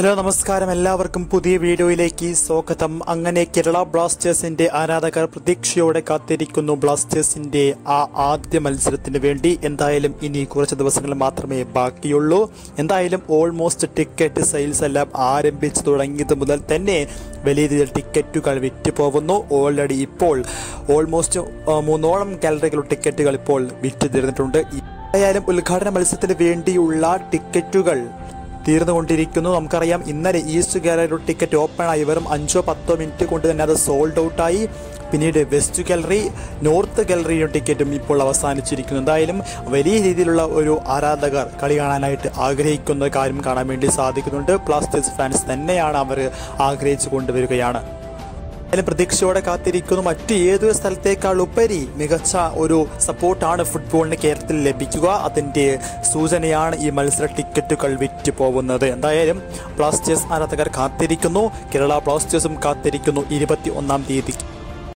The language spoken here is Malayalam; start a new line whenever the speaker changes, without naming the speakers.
ഹലോ നമസ്കാരം എല്ലാവർക്കും പുതിയ വീഡിയോയിലേക്ക് സ്വാഗതം അങ്ങനെ കേരള ബ്ലാസ്റ്റേഴ്സിന്റെ ആരാധകർ പ്രതീക്ഷയോടെ കാത്തിരിക്കുന്നു ബ്ലാസ്റ്റേഴ്സിന്റെ ആ ആദ്യ മത്സരത്തിന് വേണ്ടി എന്തായാലും ഇനി കുറച്ച് ദിവസങ്ങൾ മാത്രമേ ബാക്കിയുള്ളൂ എന്തായാലും ഓൾമോസ്റ്റ് ടിക്കറ്റ് സെയിൽസ് എല്ലാം ആരംഭിച്ചു തുടങ്ങിയത് മുതൽ തന്നെ വലിയ രീതിയിൽ ടിക്കറ്റുകൾ വിറ്റ് പോകുന്നു ഓൾറെഡി ഇപ്പോൾ ഓൾമോസ്റ്റ് ആ, മൂന്നോളം ഗാലറികൾ ടിക്കറ്റുകൾ ഇപ്പോൾ വിറ്റ് തീർന്നിട്ടുണ്ട് എന്തായാലും ഉദ്ഘാടന മത്സരത്തിന് വേണ്ടിയുള്ള ടിക്കറ്റുകൾ തീർന്നുകൊണ്ടിരിക്കുന്നു നമുക്കറിയാം ഇന്നലെ ഈസ്റ്റ് ഗാലറിയുടെ ടിക്കറ്റ് ഓപ്പൺ ആയി വെറും അഞ്ചോ പത്തോ മിനിറ്റ് കൊണ്ട് തന്നെ അത് സോൾഡ് ഔട്ടായി പിന്നീട് വെസ്റ്റ് ഗാലറി നോർത്ത് ഗാലറിയുടെ ടിക്കറ്റും ഇപ്പോൾ അവസാനിച്ചിരിക്കുന്നു എന്തായാലും വലിയ രീതിയിലുള്ള ഒരു ആരാധകർ കളി കാണാനായിട്ട് ആഗ്രഹിക്കുന്ന കാര്യം കാണാൻ വേണ്ടി സാധിക്കുന്നുണ്ട് ബ്ലാസ്റ്റേഴ്സ് ഫാൻസ് തന്നെയാണ് അവർ ആഗ്രഹിച്ചു കൊണ്ടുവരികയാണ് എന്തായാലും പ്രതീക്ഷയോടെ കാത്തിരിക്കുന്നു മറ്റു ഏതൊരു സ്ഥലത്തേക്കാൾ ഉപരി മികച്ച ഒരു സപ്പോർട്ടാണ് ഫുട്ബോളിന് കേരളത്തിൽ ലഭിക്കുക അതിന്റെ സൂചനയാണ് ഈ മത്സര ടിക്കറ്റുകൾ വിറ്റ് പോകുന്നത് എന്തായാലും ബ്ലാസ്റ്റേഴ്സ് ആരാധകർ കാത്തിരിക്കുന്നു കേരള ബ്ലാസ്റ്റേഴ്സും കാത്തിരിക്കുന്നു ഇരുപത്തി ഒന്നാം തീയതി